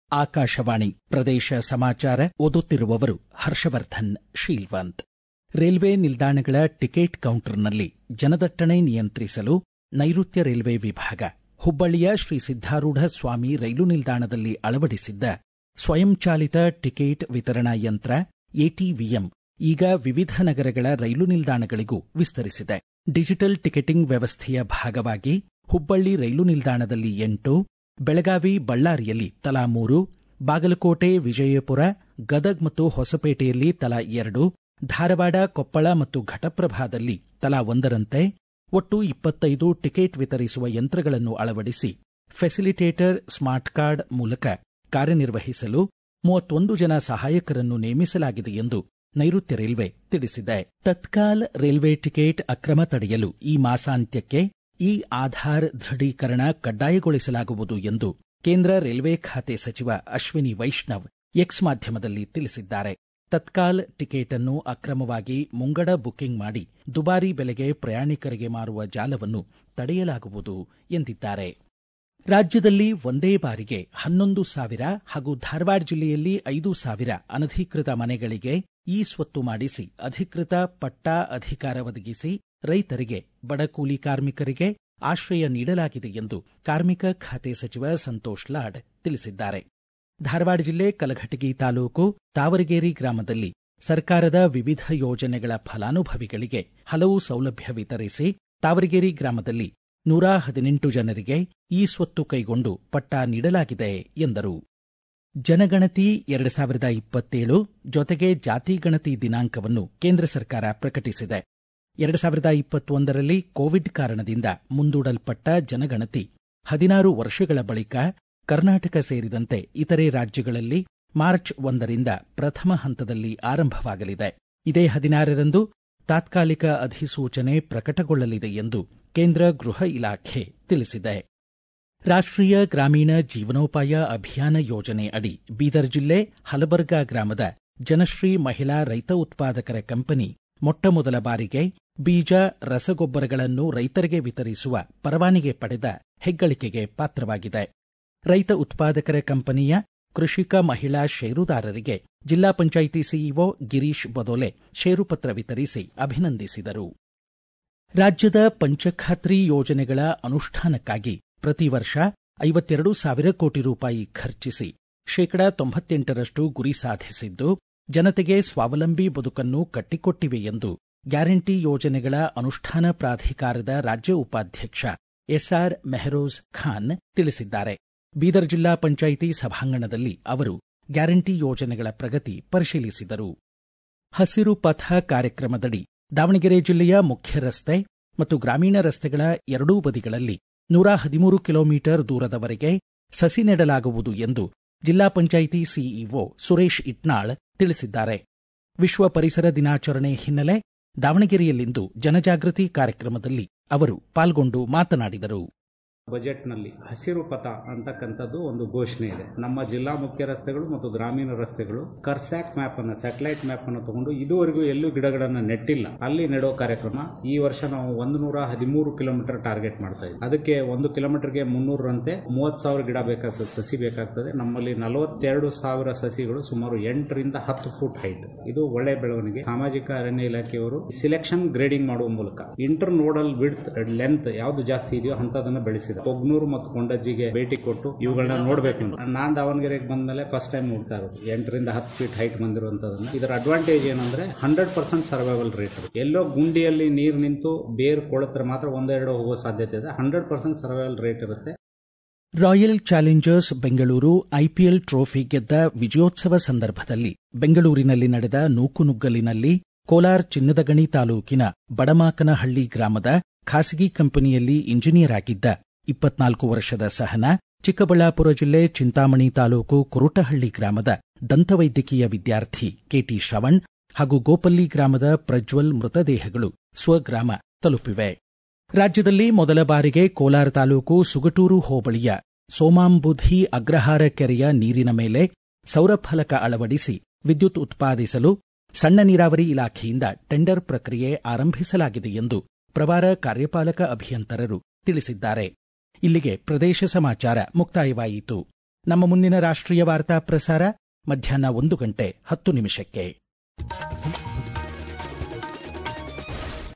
ಆಕಾಶವಾಣಿ ಪ್ರದೇಶ ಸಮಾಚಾರ ಓದುತ್ತಿರುವವರು ಹರ್ಷವರ್ಧನ್ ಶೀಲ್ವಂತ್ ರೈಲ್ವೆ ನಿಲ್ದಾಣಗಳ ಟಿಕೆಟ್ ಕೌಂಟರ್ನಲ್ಲಿ ಜನದಟ್ಟಣೆ ನಿಯಂತ್ರಿಸಲು ನೈಋತ್ಯ ರೈಲ್ವೆ ವಿಭಾಗ ಹುಬ್ಬಳ್ಳಿಯ ಶ್ರೀ ಸಿದ್ದಾರೂಢ ಸ್ವಾಮಿ ರೈಲು ನಿಲ್ದಾಣದಲ್ಲಿ ಅಳವಡಿಸಿದ್ದ ಸ್ವಯಂಚಾಲಿತ ಟಿಕೆಟ್ ವಿತರಣಾ ಯಂತ್ರ ಎಟಿವಿಎಂ ಈಗ ವಿವಿಧ ನಗರಗಳ ರೈಲು ನಿಲ್ದಾಣಗಳಿಗೂ ವಿಸ್ತರಿಸಿದೆ ಡಿಜಿಟಲ್ ಟಿಕೆಟಿಂಗ್ ವ್ಯವಸ್ಥೆಯ ಭಾಗವಾಗಿ ಹುಬ್ಬಳ್ಳಿ ರೈಲು ನಿಲ್ದಾಣದಲ್ಲಿ ಎಂಟು ಬೆಳಗಾವಿ ಬಳ್ಳಾರಿಯಲ್ಲಿ ತಲಾ ಮೂರು ಬಾಗಲಕೋಟೆ ವಿಜಯಪುರ ಗದಗ್ ಮತ್ತು ಹೊಸಪೇಟೆಯಲ್ಲಿ ತಲಾ ಎರಡು ಧಾರವಾಡ ಕೊಪ್ಪಳ ಮತ್ತು ಘಟಪ್ರಭಾದಲ್ಲಿ ತಲಾ ಒಂದರಂತೆ ಒಟ್ಟು ಇಪ್ಪತ್ತೈದು ಟಿಕೆಟ್ ವಿತರಿಸುವ ಯಂತ್ರಗಳನ್ನು ಅಳವಡಿಸಿ ಫೆಸಿಲಿಟೇಟರ್ ಸ್ಮಾರ್ಟ್ ಕಾರ್ಡ್ ಮೂಲಕ ಕಾರ್ಯನಿರ್ವಹಿಸಲು ಮೂವತ್ತೊಂದು ಜನ ಸಹಾಯಕರನ್ನು ನೇಮಿಸಲಾಗಿದೆ ಎಂದು ನೈಋತ್ಯ ರೈಲ್ವೆ ತಿಳಿಸಿದೆ ತತ್ಕಾಲ್ ರೈಲ್ವೆ ಟಿಕೆಟ್ ಅಕ್ರಮ ತಡೆಯಲು ಈ ಮಾಸಾಂತ್ಯಕ್ಕೆ ಇ ಆಧಾರ್ ದೃಢೀಕರಣ ಕಡ್ಡಾಯಗೊಳಿಸಲಾಗುವುದು ಎಂದು ಕೇಂದ್ರ ರೈಲ್ವೆ ಖಾತೆ ಸಚಿವ ಅಶ್ವಿನಿ ವೈಷ್ಣವ್ ಎಕ್ಸ್ ಮಾಧ್ಯಮದಲ್ಲಿ ತಿಳಿಸಿದ್ದಾರೆ ತತ್ಕಾಲ್ ಟಿಕೆಟ್ ಅನ್ನು ಅಕ್ರಮವಾಗಿ ಮುಂಗಡ ಬುಕಿಂಗ್ ಮಾಡಿ ದುಬಾರಿ ಬೆಲೆಗೆ ಪ್ರಯಾಣಿಕರಿಗೆ ಮಾರುವ ಜಾಲವನ್ನು ತಡೆಯಲಾಗುವುದು ಎಂದಿದ್ದಾರೆ ರಾಜ್ಯದಲ್ಲಿ ಒಂದೇ ಬಾರಿಗೆ ಹನ್ನೊಂದು ಸಾವಿರ ಹಾಗೂ ಧಾರವಾಡ ಜಿಲ್ಲೆಯಲ್ಲಿ ಐದು ಸಾವಿರ ಅನಧಿಕೃತ ಮನೆಗಳಿಗೆ ಇ ಸ್ವತ್ತು ಮಾಡಿಸಿ ಅಧಿಕೃತ ಪಟ್ಟಾ ಅಧಿಕಾರ ಒದಗಿಸಿ ರೈತರಿಗೆ ಬಡ ಕೂಲಿ ಕಾರ್ಮಿಕರಿಗೆ ಆಶ್ರಯ ನೀಡಲಾಗಿದೆ ಎಂದು ಕಾರ್ಮಿಕ ಖಾತೆ ಸಚಿವ ಸಂತೋಷ್ ಲಾಡ್ ತಿಳಿಸಿದ್ದಾರೆ ಧಾರವಾಡ ಜಿಲ್ಲೆ ಕಲಘಟಗಿ ತಾಲೂಕು ತಾವರಗೇರಿ ಗ್ರಾಮದಲ್ಲಿ ಸರ್ಕಾರದ ವಿವಿಧ ಯೋಜನೆಗಳ ಫಲಾನುಭವಿಗಳಿಗೆ ಹಲವು ಸೌಲಭ್ಯ ವಿತರಿಸಿ ತಾವರಗೇರಿ ಗ್ರಾಮದಲ್ಲಿ ನೂರ ಹದಿನೆಂಟು ಜನರಿಗೆ ಈ ಸ್ವತ್ತು ಕೈಗೊಂಡು ಪಟ್ಟಾ ನೀಡಲಾಗಿದೆ ಎಂದರು ಜನಗಣತಿ ಎರಡು ಸಾವಿರದ ಇಪ್ಪತ್ತೇಳು ಜೊತೆಗೆ ಜಾತಿ ಗಣತಿ ದಿನಾಂಕವನ್ನು ಕೇಂದ್ರ ಸರ್ಕಾರ ಪ್ರಕಟಿಸಿದೆ ಎರಡು ಸಾವಿರದ ಇಪ್ಪತ್ತೊಂದರಲ್ಲಿ ಕೋವಿಡ್ ಕಾರಣದಿಂದ ಮುಂದೂಡಲ್ಪಟ್ಟ ಜನಗಣತಿ ಹದಿನಾರು ವರ್ಷಗಳ ಬಳಿಕ ಕರ್ನಾಟಕ ಸೇರಿದಂತೆ ಇತರೆ ರಾಜ್ಯಗಳಲ್ಲಿ ಮಾರ್ಚ್ ಒಂದರಿಂದ ಪ್ರಥಮ ಹಂತದಲ್ಲಿ ಆರಂಭವಾಗಲಿದೆ ಇದೇ ಹದಿನಾರರಂದು ತಾತ್ಕಾಲಿಕ ಅಧಿಸೂಚನೆ ಪ್ರಕಟಗೊಳ್ಳಲಿದೆ ಎಂದು ಕೇಂದ್ರ ಗೃಹ ಇಲಾಖೆ ತಿಳಿಸಿದೆ ರಾಷ್ಟ್ರೀಯ ಗ್ರಾಮೀಣ ಜೀವನೋಪಾಯ ಅಭಿಯಾನ ಯೋಜನೆ ಅಡಿ ಬೀದರ್ ಜಿಲ್ಲೆ ಹಲಬರ್ಗಾ ಗ್ರಾಮದ ಜನಶ್ರೀ ಮಹಿಳಾ ರೈತ ಉತ್ಪಾದಕರ ಕಂಪನಿ ಮೊಟ್ಟಮೊದಲ ಬಾರಿಗೆ ಬೀಜ ರಸಗೊಬ್ಬರಗಳನ್ನು ರೈತರಿಗೆ ವಿತರಿಸುವ ಪರವಾನಿಗೆ ಪಡೆದ ಹೆಗ್ಗಳಿಕೆಗೆ ಪಾತ್ರವಾಗಿದೆ ರೈತ ಉತ್ಪಾದಕರ ಕಂಪನಿಯ ಕೃಷಿಕ ಮಹಿಳಾ ಷೇರುದಾರರಿಗೆ ಜಿಲ್ಲಾ ಪಂಚಾಯಿತಿ ಸಿಇಒ ಗಿರೀಶ್ ಬದೋಲೆ ಷೇರುಪತ್ರ ವಿತರಿಸಿ ಅಭಿನಂದಿಸಿದರು ರಾಜ್ಯದ ಪಂಚಖಾತ್ರಿ ಯೋಜನೆಗಳ ಅನುಷ್ಠಾನಕ್ಕಾಗಿ ಪ್ರತಿ ವರ್ಷ ಐವತ್ತೆರಡು ಸಾವಿರ ಕೋಟಿ ರೂಪಾಯಿ ಖರ್ಚಿಸಿ ಶೇಕಡಾ ತೊಂಬತ್ತೆಂಟರಷ್ಟು ಗುರಿ ಸಾಧಿಸಿದ್ದು ಜನತೆಗೆ ಸ್ವಾವಲಂಬಿ ಬದುಕನ್ನು ಕಟ್ಟಿಕೊಟ್ಟಿವೆ ಎಂದು ಗ್ಯಾರಂಟಿ ಯೋಜನೆಗಳ ಅನುಷ್ಠಾನ ಪ್ರಾಧಿಕಾರದ ರಾಜ್ಯ ಉಪಾಧ್ಯಕ್ಷ ಎಸ್ಆರ್ ಮೆಹರೋಜ್ ಖಾನ್ ತಿಳಿಸಿದ್ದಾರೆ ಬೀದರ್ ಜಿಲ್ಲಾ ಪಂಚಾಯಿತಿ ಸಭಾಂಗಣದಲ್ಲಿ ಅವರು ಗ್ಯಾರಂಟಿ ಯೋಜನೆಗಳ ಪ್ರಗತಿ ಪರಿಶೀಲಿಸಿದರು ಹಸಿರು ಪಥ ಕಾರ್ಯಕ್ರಮದಡಿ ದಾವಣಗೆರೆ ಜಿಲ್ಲೆಯ ಮುಖ್ಯ ರಸ್ತೆ ಮತ್ತು ಗ್ರಾಮೀಣ ರಸ್ತೆಗಳ ಎರಡೂ ಬದಿಗಳಲ್ಲಿ ನೂರ ಹದಿಮೂರು ಕಿಲೋಮೀಟರ್ ದೂರದವರೆಗೆ ಸಸಿ ನೆಡಲಾಗುವುದು ಎಂದು ಜಿಲ್ಲಾ ಪಂಚಾಯಿತಿ ಸಿಇಒ ಸುರೇಶ್ ಇಟ್ನಾಳ್ ತಿಳಿಸಿದ್ದಾರೆ ವಿಶ್ವ ಪರಿಸರ ದಿನಾಚರಣೆ ಹಿನ್ನೆಲೆ ದಾವಣಗೆರೆಯಲ್ಲಿಂದು ಜನಜಾಗೃತಿ ಕಾರ್ಯಕ್ರಮದಲ್ಲಿ ಅವರು ಪಾಲ್ಗೊಂಡು ಮಾತನಾಡಿದರು ಬಜೆಟ್ನಲ್ಲಿ ಹಸಿರು ಪಥ ಅಂತಕ್ಕಂಥದ್ದು ಒಂದು ಘೋಷಣೆ ಇದೆ ನಮ್ಮ ಜಿಲ್ಲಾ ಮುಖ್ಯ ರಸ್ತೆಗಳು ಮತ್ತು ಗ್ರಾಮೀಣ ರಸ್ತೆಗಳು ಕರ್ಸ್ಯಾಕ್ ಮ್ಯಾಪ್ ಅನ್ನು ಸ್ಯಾಟಲೈಟ್ ಮ್ಯಾಪ್ ಅನ್ನು ತಗೊಂಡು ಇದುವರೆಗೂ ಎಲ್ಲೂ ಗಿಡಗಳನ್ನು ನೆಟ್ಟಿಲ್ಲ ಅಲ್ಲಿ ನೆಡೋ ಕಾರ್ಯಕ್ರಮ ಈ ವರ್ಷ ನಾವು ಒಂದು ನೂರ ಹದಿಮೂರು ಕಿಲೋಮೀಟರ್ ಟಾರ್ಗೆಟ್ ಮಾಡ್ತಾ ಇದ್ದೀವಿ ಅದಕ್ಕೆ ಒಂದು ಕಿಲೋಮೀಟರ್ಗೆ ಮುನ್ನೂರಂತೆ ಮೂವತ್ತು ಸಾವಿರ ಗಿಡ ಬೇಕಾಗ್ತದೆ ಸಸಿ ಬೇಕಾಗ್ತದೆ ನಮ್ಮಲ್ಲಿ ನಲವತ್ತೆರಡು ಸಾವಿರ ಸಸಿಗಳು ಸುಮಾರು ಎಂಟರಿಂದ ಹತ್ತು ಫುಟ್ ಹೈಟ್ ಇದು ಒಳ್ಳೆ ಬೆಳವಣಿಗೆ ಸಾಮಾಜಿಕ ಅರಣ್ಯ ಇಲಾಖೆಯವರು ಸಿಲೆಕ್ಷನ್ ಗ್ರೇಡಿಂಗ್ ಮಾಡುವ ಮೂಲಕ ಇಂಟರ್ ನೋಡಲ್ ವಿಡ್ತ್ ಲೆಂತ್ ಯಾವ್ದು ಜಾಸ್ತಿ ಇದೆಯೋ ಅಂತದನ್ನ ಬೆಳೆಸಿದೆ ಕೊಗ್ನೂರು ಮತ್ತು ಕೊಂಡಜ್ಜಿಗೆ ಭೇಟಿ ಕೊಟ್ಟು ಇವುಗಳನ್ನ ನೋಡ್ಬೇಕು ನಾನ್ ದಾವಣಗೆರೆಗೆ ಬಂದ್ಮೇಲೆ ಫಸ್ಟ್ ಟೈಮ್ ನೋಡ್ತಾ ಇರೋದು ಎಂಟರಿಂದ ಹತ್ತು ಫೀಟ್ ಹೈಟ್ ಬಂದಿರುವಂತದನ್ನ ಇದರ ಅಡ್ವಾಂಟೇಜ್ ಏನಂದ್ರೆ ಹಂಡ್ರೆಡ್ ಪರ್ಸೆಂಟ್ ಸರ್ವೈವಲ್ ರೇಟ್ ಎಲ್ಲೋ ಗುಂಡಿಯಲ್ಲಿ ನೀರು ನಿಂತು ಬೇರ್ ಕೊಳತ್ರೆ ಮಾತ್ರ ಒಂದೆರಡು ಹೋಗೋ ಸಾಧ್ಯತೆ ಇದೆ ಹಂಡ್ರೆಡ್ ಪರ್ಸೆಂಟ್ ಸರ್ವೈವಲ್ ರೇಟ್ ಇರುತ್ತೆ Royal Challengers Bengaluru IPL trophy ಗೆದ್ದ ವಿಜಯೋತ್ಸವ ಸಂದರ್ಭದಲ್ಲಿ ಬೆಂಗಳೂರಿನಲ್ಲಿ ನಡೆದ ನೂಕುನುಗ್ಗಲಿನಲ್ಲಿ ಕೋಲಾರ್ ಚಿನ್ನದಗಣಿ ತಾಲೂಕಿನ ಬಡಮಾಕನಹಳ್ಳಿ ಗ್ರಾಮದ ಖಾಸಗಿ ಕಂಪನಿಯಲ್ಲಿ ಇಂಜಿನಿಯರ್ ಆಗಿದ್ದ ಇಪ್ಪತ್ನಾಲ್ಕು ವರ್ಷದ ಸಹನ ಚಿಕ್ಕಬಳ್ಳಾಪುರ ಜಿಲ್ಲೆ ಚಿಂತಾಮಣಿ ತಾಲೂಕು ಕುರುಟಹಳ್ಳಿ ಗ್ರಾಮದ ದಂತವೈದ್ಯಕೀಯ ವಿದ್ಯಾರ್ಥಿ ಕೆಟಿ ಶ್ರವಣ್ ಹಾಗೂ ಗೋಪಲ್ಲಿ ಗ್ರಾಮದ ಪ್ರಜ್ವಲ್ ಮೃತದೇಹಗಳು ಸ್ವಗ್ರಾಮ ತಲುಪಿವೆ ರಾಜ್ಯದಲ್ಲಿ ಮೊದಲ ಬಾರಿಗೆ ಕೋಲಾರ ತಾಲೂಕು ಸುಗಟೂರು ಹೋಬಳಿಯ ಸೋಮಾಂಬುಧಿ ಅಗ್ರಹಾರ ಕೆರೆಯ ನೀರಿನ ಮೇಲೆ ಸೌರಫಲಕ ಅಳವಡಿಸಿ ವಿದ್ಯುತ್ ಉತ್ಪಾದಿಸಲು ಸಣ್ಣ ನೀರಾವರಿ ಇಲಾಖೆಯಿಂದ ಟೆಂಡರ್ ಪ್ರಕ್ರಿಯೆ ಆರಂಭಿಸಲಾಗಿದೆ ಎಂದು ಪ್ರಭಾರ ಕಾರ್ಯಪಾಲಕ ಅಭಿಯಂತರರು ತಿಳಿಸಿದ್ದಾರೆ ಇಲ್ಲಿಗೆ ಪ್ರದೇಶ ಸಮಾಚಾರ ಮುಕ್ತಾಯವಾಯಿತು ನಮ್ಮ ಮುಂದಿನ ರಾಷ್ಟ್ರೀಯ ವಾರ್ತಾ ಪ್ರಸಾರ ಮಧ್ಯಾಹ್ನ ಒಂದು ಗಂಟೆ ಹತ್ತು ನಿಮಿಷಕ್ಕೆ